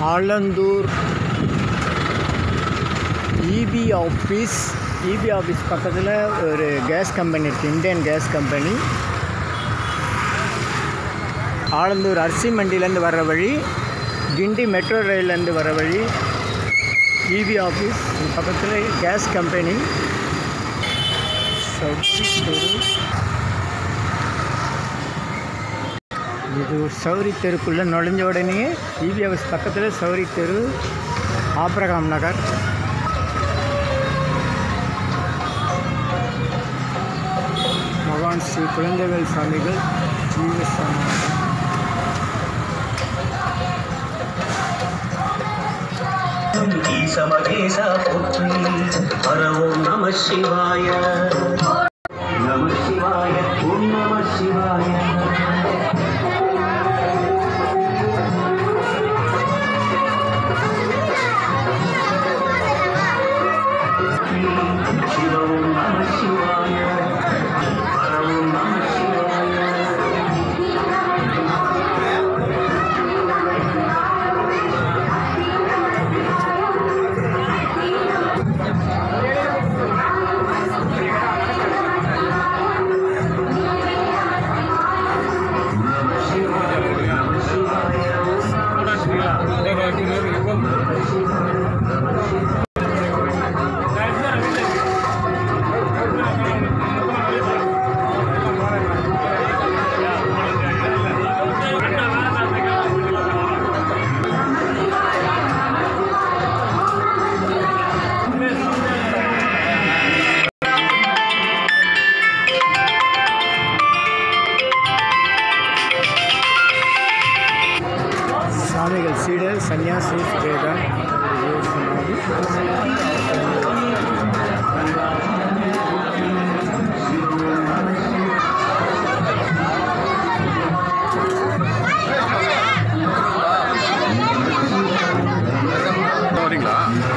Alandur EB office EB office பக்கத்தில் ஒரு gas company இருக்குது இந்தியன் கேஸ் கம்பெனி ஆலந்தூர் அரிசி மண்டியிலேருந்து வர வழி கிண்டி மெட்ரோ ரயிலேருந்து வர வழி இபி ஆஃபீஸ் இது பக்கத்தில் கேஸ் கம்பெனி சவுதி தெரு இது சௌரி தெருக்குள்ளே நுழைஞ்ச உடனே இபி ஆஃபீஸ் பக்கத்தில் சௌரி தெரு ஆப்ரகாம் நகர் மகான் ஸ்ரீ குழந்தைவேல் சுவாமிகள் ஜீவசமாதி ஈசமகேச போற்றி பரவோம் நம சிவாய நம சிவாய ஓம் நம சிவாய சிவம் நம சிவாய பரவோம் நம சிவாய சுவாமிகள் சீடர் சன்னியாசி வேதா சமாதி வரீங்களா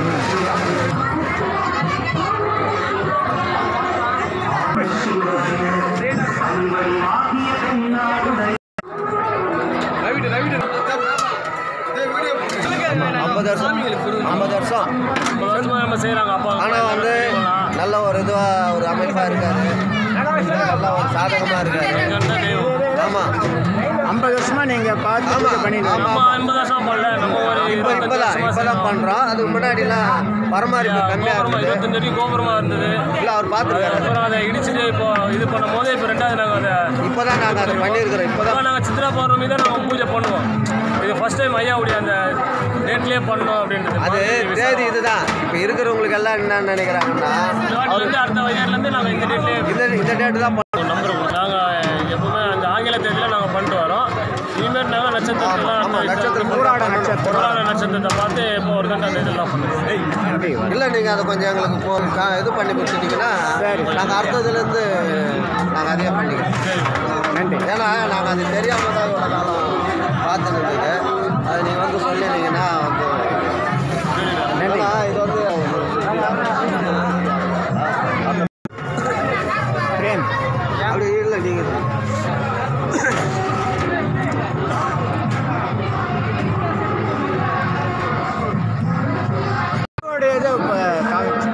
ஐம்பது வருஷம் ஐம்பது வருஷம் நம்ம செய்கிறாங்க அப்பா ஆனால் வந்து நல்ல ஒரு இதுவாக ஒரு அமைப்பாக இருக்காரு நல்ல ஒரு சாதகமாக இருக்காரு ஆமாம் ஐம்பது வருஷமாக நீங்கள் பார்த்து ஆமா, பூஜை பண்ணிட்டு ஆமா. நம்ம ஐம்பது வருஷம் பண்ணல நம்ம ஒரு இப்போ இப்போ தான் இப்போ தான் பண்ணுறோம் அதுக்கு முன்னாடிலாம் பராமரிப்பு கம்மியாக கோபுரமா இருந்தது இருபத்தஞ்சு அடி கோபுரமா இருந்தது இல்லை அவர் பார்த்துருக்காரு அப்புறம் அதை இடிச்சுட்டு இப்போ இது பண்ணும் போது இப்போ ரெண்டாவது நாங்கள் அதை இப்போ தான் நாங்கள் அதை பண்ணியிருக்கிறோம் இப்போ இப்போ தான் நாங்கள் சித்ரா பௌர்ணமி தான் நாங்கள் பூஜை பண்ணுவோம் இது ஃபர்ஸ்ட் டைம் ஐயாவுடைய அந்த டேட்லேயே பண்ணணும் அப்படின்றது அது தேதி இதுதான் இப்போ இருக்கிறவங்களுக்கு எல்லாம் என்ன நினைக்கிறாங்கன்னா இருந்து அடுத்த இயர்லேருந்து நாங்கள் இந்த டேட்லேயே இந்த இந்த டேட்டு தான் நம்பர் நாங்கள் எப்பவுமே அந்த ஆங்கில தேதியில் நாங்கள் பண்ணிட்டு வரோம் இனிமேல் நாங்கள் ஆமாம் நட்சத்திரத்தில் நட்சத்திரம் பூராட நட்சத்திரம் புராண நட்சத்திரத்தை பார்த்து இப்போ ஒரு ரெண்டாம் தேதியெல்லாம் பண்ணுவோம் நன்றி இல்லை நீங்கள் அதை கொஞ்சம் எங்களுக்கு போ கா- இது பண்ணி கொடுத்துட்டீங்கன்னா சரி. நாங்கள் அடுத்ததுலேருந்து நாங்கள் அதே பண்ணிக்கிறோம் நன்றி ஏன்னா நாங்கள் அது தெரியாமல் தான் இவ்வளோ காலம் பார்த்துன்னு இருந்தது அது நீங்கள் வந்து சொல்லினீங்கன்னா வந்து நன்றி ஏன்னா இது வந்து பிரேம் அப்படி இல்லை நீங்கள் உங்களுடைய இது, அஹ், காமிச்சு.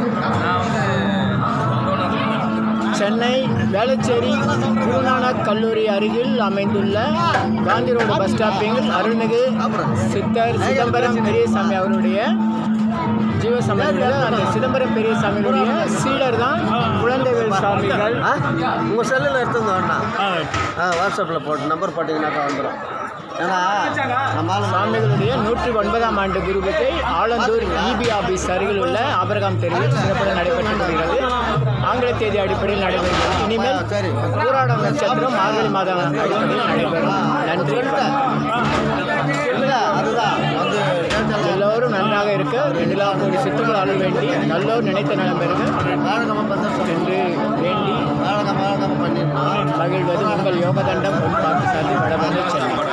சென்னை வேளச்சேரி குருநானக் கல்லூரி அருகில் அமைந்துள்ள காந்தி ரோடு பஸ் ஸ்டாப்பிங் அருள்மிகு சித்தர் சிதம்பரம் பெரியசாமி அவருடைய ஜீவசமாதியில் அந்த சிதம்பரம் பெரியசாமியுடைய சீடர் தான் குழந்தைவேல் சுவாமிகள் ஆ உங்கள் செல்லில் எடுத்துங்க வேணா ஆ வாட்ஸ்அப்பில் போட்டு நம்பர் போட்டிங்கனாக்கா வந்துடும் ஏன்னா நம்மளால சுவாமிகளுடைய நூற்றி ஒன்பதாம் ஆண்டு குருபூஜை ஆலந்தூர் இபி ஆபீஸ் அருகில் உள்ள ஆபரகாம் தெருவில் சிறப்புடன் நடைபெற்று வருகிறது ஆங்கில தேதி அடிப்படையில் நடைபெறுகிறது இனிமேல் சரி பூராடம் நட்சத்திரம் மார்கழி மாதம் அடிப்படையில் நடைபெறும் நன்றி இல்லை அதுதான் வந்து டேட்டெல்லாம் எல்லோரும் நன்றாக இருக்க நிலா கோடி சித்துக்கள் அருள் வேண்டி நல்லோர் நினைத்த நலம் பெறுக வாழகமாக பந்தம் என்று வேண்டி வாழகம் வாழகம் பண்ணிடணும் மகிழ்வது உங்கள் யோகதண்டம் பொன் பார்த்து சாதி வடமலை செல்வி